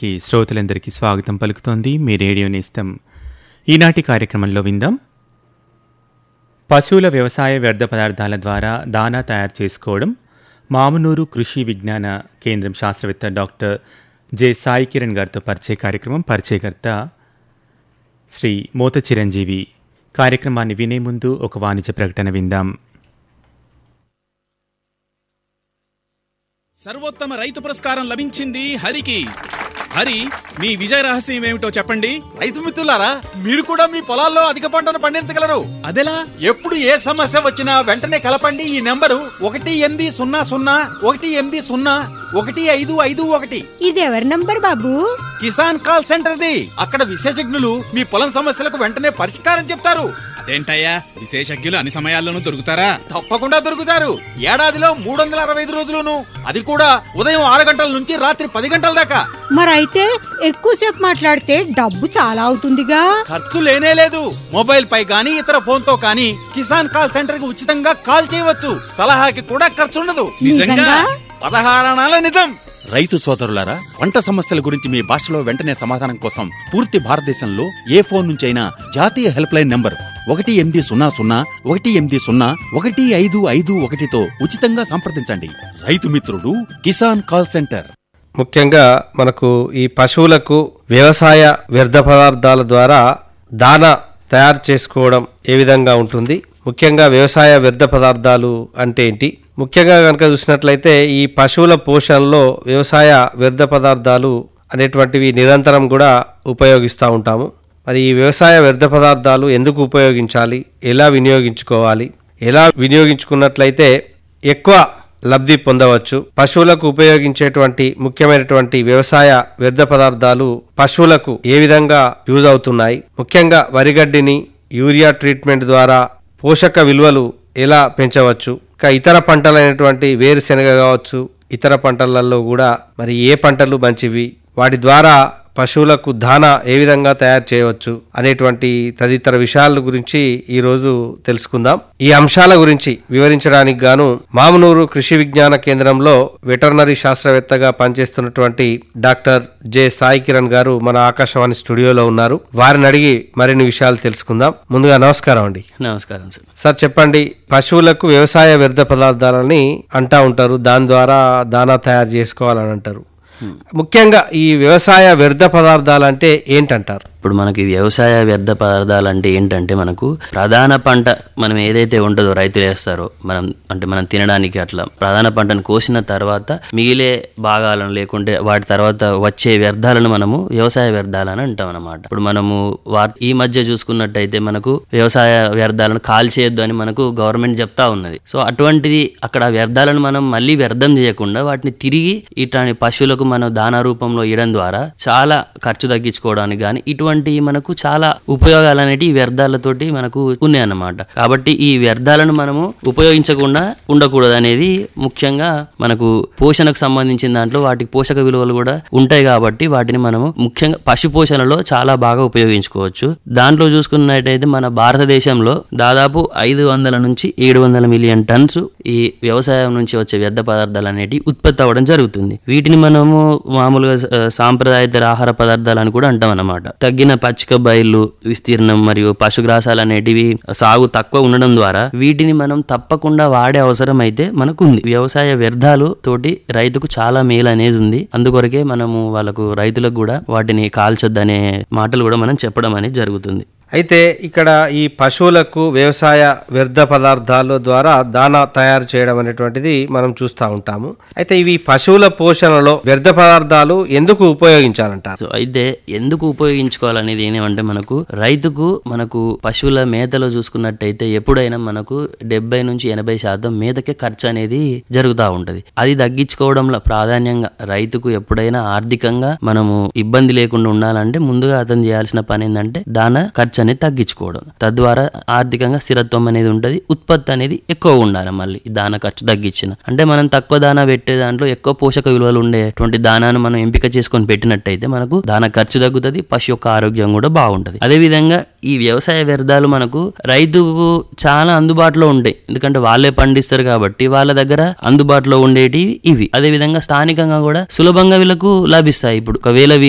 కార్యక్రమానికి శ్రోతలందరికీ స్వాగతం పలుకుతోంది మీ రేడియో నేస్తం ఈనాటి కార్యక్రమంలో విందాం పశువుల వ్యవసాయ వ్యర్థ పదార్థాల ద్వారా దానా తయారు చేసుకోవడం మామునూరు కృషి విజ్ఞాన కేంద్రం శాస్త్రవేత్త డాక్టర్ జె సాయి కిరణ్ గారితో పరిచయ కార్యక్రమం పరిచయకర్త శ్రీ మోత చిరంజీవి కార్యక్రమాన్ని వినే ముందు ఒక వాణిజ్య ప్రకటన విందాం సర్వోత్తమ రైతు పురస్కారం లభించింది హరికి హరి మీ విజయ రహస్యం ఏమిటో చెప్పండి రైతు మిత్రులారా మీరు కూడా మీ పొలాల్లో అధిక పంటను పండించగలరు అదెలా ఎప్పుడు ఏ సమస్య వచ్చినా వెంటనే కలపండి ఈ నెంబరు ఒకటి ఎనిమిది సున్నా సున్నా ఒకటి ఎనిమిది సున్నా ఒకటి ఐదు ఐదు ఒకటి ఇది ఎవరి నంబర్ బాబు కిసాన్ కాల్ సెంటర్ది అక్కడ విశేషజ్ఞులు మీ పొలం సమస్యలకు వెంటనే పరిష్కారం చెప్తారు అదేంటయ్యా విశేషజ్ఞులు అన్ని సమయాల్లోనూ దొరుకుతారా తప్పకుండా దొరుకుతారు ఏడాదిలో మూడు వందల అరవై ఐదు రోజులును అది కూడా ఉదయం ఆరు గంటల నుంచి రాత్రి పది గంటల దాకా మరైతే ఎక్కువసేపు మాట్లాడితే డబ్బు చాలా అవుతుందిగా ఖర్చు లేనే లేదు మొబైల్ పై గానీ ఇతర ఫోన్ తో కానీ కిసాన్ కాల్ సెంటర్ కి ఉచితంగా కాల్ చేయవచ్చు సలహాకి కూడా ఖర్చు ఉండదు నిజంగా? పదహారణాల నిజం రైతు సోదరులారా పంట సమస్యల గురించి మీ భాషలో వెంటనే సమాధానం కోసం పూర్తి భారతదేశంలో ఏ ఫోన్ నుంచైనా జాతీయ హెల్ప్ లైన్ నంబర్ ఒకటి ఎనిమిది సున్నా సున్నా ఒకటి ఎనిమిది సున్నా ఒకటి ఐదు ఐదు ఒకటితో ఉచితంగా సంప్రదించండి రైతు మిత్రుడు కిసాన్ కాల్ సెంటర్ ముఖ్యంగా మనకు ఈ పశువులకు వ్యవసాయ వ్యర్థ పదార్థాల ద్వారా దాన తయారు చేసుకోవడం ఏ విధంగా ఉంటుంది ముఖ్యంగా వ్యవసాయ వ్యర్థ పదార్థాలు అంటే ఏంటి ముఖ్యంగా కనుక చూసినట్లయితే ఈ పశువుల పోషణలో వ్యవసాయ వ్యర్థ పదార్థాలు అనేటువంటివి నిరంతరం కూడా ఉపయోగిస్తూ ఉంటాము మరి ఈ వ్యవసాయ వ్యర్థ పదార్థాలు ఎందుకు ఉపయోగించాలి ఎలా వినియోగించుకోవాలి ఎలా వినియోగించుకున్నట్లయితే ఎక్కువ లబ్ధి పొందవచ్చు పశువులకు ఉపయోగించేటువంటి ముఖ్యమైనటువంటి వ్యవసాయ వ్యర్థ పదార్థాలు పశువులకు ఏ విధంగా యూజ్ అవుతున్నాయి ముఖ్యంగా వరిగడ్డిని యూరియా ట్రీట్మెంట్ ద్వారా పోషక విలువలు ఎలా పెంచవచ్చు ఇంకా ఇతర పంటలైనటువంటి వేరుశెనగ కావచ్చు ఇతర పంటలలో కూడా మరి ఏ పంటలు మంచివి వాటి ద్వారా పశువులకు దాన ఏ విధంగా తయారు చేయవచ్చు అనేటువంటి తదితర విషయాల గురించి ఈ రోజు తెలుసుకుందాం ఈ అంశాల గురించి వివరించడానికి గాను మామనూరు కృషి విజ్ఞాన కేంద్రంలో వెటర్నరీ శాస్త్రవేత్తగా పనిచేస్తున్నటువంటి డాక్టర్ జె సాయి కిరణ్ గారు మన ఆకాశవాణి స్టూడియోలో ఉన్నారు వారిని అడిగి మరిన్ని విషయాలు తెలుసుకుందాం ముందుగా నమస్కారం అండి నమస్కారం సార్ సార్ చెప్పండి పశువులకు వ్యవసాయ వ్యర్థ పదార్థాలని అంటా ఉంటారు దాని ద్వారా దానా తయారు చేసుకోవాలని అంటారు ముఖ్యంగా ఈ వ్యవసాయ వ్యర్థ పదార్థాలు అంటే ఏంటంటారు ఇప్పుడు మనకి వ్యవసాయ వ్యర్థ పదార్థాలు అంటే ఏంటంటే మనకు ప్రధాన పంట మనం ఏదైతే ఉంటుందో రైతులు వేస్తారో మనం అంటే మనం తినడానికి అట్లా ప్రధాన పంటను కోసిన తర్వాత మిగిలే భాగాలను లేకుంటే వాటి తర్వాత వచ్చే వ్యర్థాలను మనము వ్యవసాయ వ్యర్థాలని అంటాం అనమాట ఇప్పుడు మనము వా ఈ మధ్య చూసుకున్నట్టయితే మనకు వ్యవసాయ వ్యర్థాలను కాల్చేయొద్దు అని మనకు గవర్నమెంట్ చెప్తా ఉన్నది సో అటువంటిది అక్కడ ఆ వ్యర్థాలను మనం మళ్ళీ వ్యర్థం చేయకుండా వాటిని తిరిగి ఇట్లాంటి పశువులకు మనం దానా రూపంలో ఇవ్వడం ద్వారా చాలా ఖర్చు తగ్గించుకోవడానికి కానీ ఇటువంటి మనకు చాలా ఉపయోగాలు అనేవి ఈ వ్యర్థాలతోటి మనకు ఉన్నాయి అన్నమాట కాబట్టి ఈ వ్యర్థాలను మనము ఉపయోగించకుండా ఉండకూడదు అనేది ముఖ్యంగా మనకు పోషణకు సంబంధించిన దాంట్లో వాటికి పోషక విలువలు కూడా ఉంటాయి కాబట్టి వాటిని మనము ముఖ్యంగా పశు పోషణలో చాలా బాగా ఉపయోగించుకోవచ్చు దాంట్లో చూసుకున్నట్టయితే మన భారతదేశంలో దాదాపు ఐదు వందల నుంచి ఏడు వందల మిలియన్ టన్స్ ఈ వ్యవసాయం నుంచి వచ్చే వ్యర్థ పదార్థాలు అనేటివి ఉత్పత్తి అవ్వడం జరుగుతుంది వీటిని మనము మామూలుగా ఆ, సాంప్రదాయేతర ఆహార పదార్థాలు అని కూడా అంటాం అన్నమాట తగ్గిన పచ్చిక బయళ్ళు విస్తీర్ణం మరియు పశుగ్రాసాలు అనేటివి సాగు తక్కువ ఉండడం ద్వారా వీటిని మనం తప్పకుండా వాడే అవసరం అయితే మనకు ఉంది వ్యవసాయ వ్యర్థాలు తోటి రైతుకు చాలా మేలు అనేది ఉంది అందుకొరకే మనము వాళ్ళకు రైతులకు కూడా వాటిని కాల్చొద్దనే మాటలు కూడా మనం చెప్పడం అనేది జరుగుతుంది అయితే ఇక్కడ ఈ పశువులకు వ్యవసాయ వ్యర్థ పదార్థాల ద్వారా దానా తయారు చేయడం అనేటువంటిది మనం చూస్తూ ఉంటాము అయితే ఇవి పశువుల పోషణలో వ్యర్థ పదార్థాలు ఎందుకు ఉపయోగించాలంటారు సో అయితే ఎందుకు ఉపయోగించుకోవాలనేది ఏమంటే మనకు రైతుకు మనకు పశువుల మేతలో చూసుకున్నట్టయితే ఎప్పుడైనా మనకు డెబ్బై నుంచి ఎనభై శాతం మేతకే ఖర్చు అనేది జరుగుతూ ఉంటది అది తగ్గించుకోవడంలో ప్రాధాన్యంగా రైతుకు ఎప్పుడైనా ఆర్థికంగా మనము ఇబ్బంది లేకుండా ఉండాలంటే ముందుగా అతను చేయాల్సిన పని ఏంటంటే దాన ఖర్చు అనేది తగ్గించుకోవడం తద్వారా ఆర్థికంగా స్థిరత్వం అనేది ఉంటుంది ఉత్పత్తి అనేది ఎక్కువ ఉండాలి మళ్ళీ ఈ దాన ఖర్చు తగ్గించిన అంటే మనం తక్కువ దానా పెట్టే దాంట్లో ఎక్కువ పోషక విలువలు ఉండేటువంటి దానాను మనం ఎంపిక చేసుకొని పెట్టినట్టయితే మనకు దాన ఖర్చు తగ్గుతుంది పశు యొక్క ఆరోగ్యం కూడా బాగుంటది అదే విధంగా ఈ వ్యవసాయ వ్యర్థాలు మనకు రైతుకు చాలా అందుబాటులో ఉంటాయి ఎందుకంటే వాళ్ళే పండిస్తారు కాబట్టి వాళ్ళ దగ్గర అందుబాటులో ఉండేటివి ఇవి అదే విధంగా స్థానికంగా కూడా సులభంగా వీళ్ళకు లభిస్తాయి ఇప్పుడు ఒకవేళ వీ-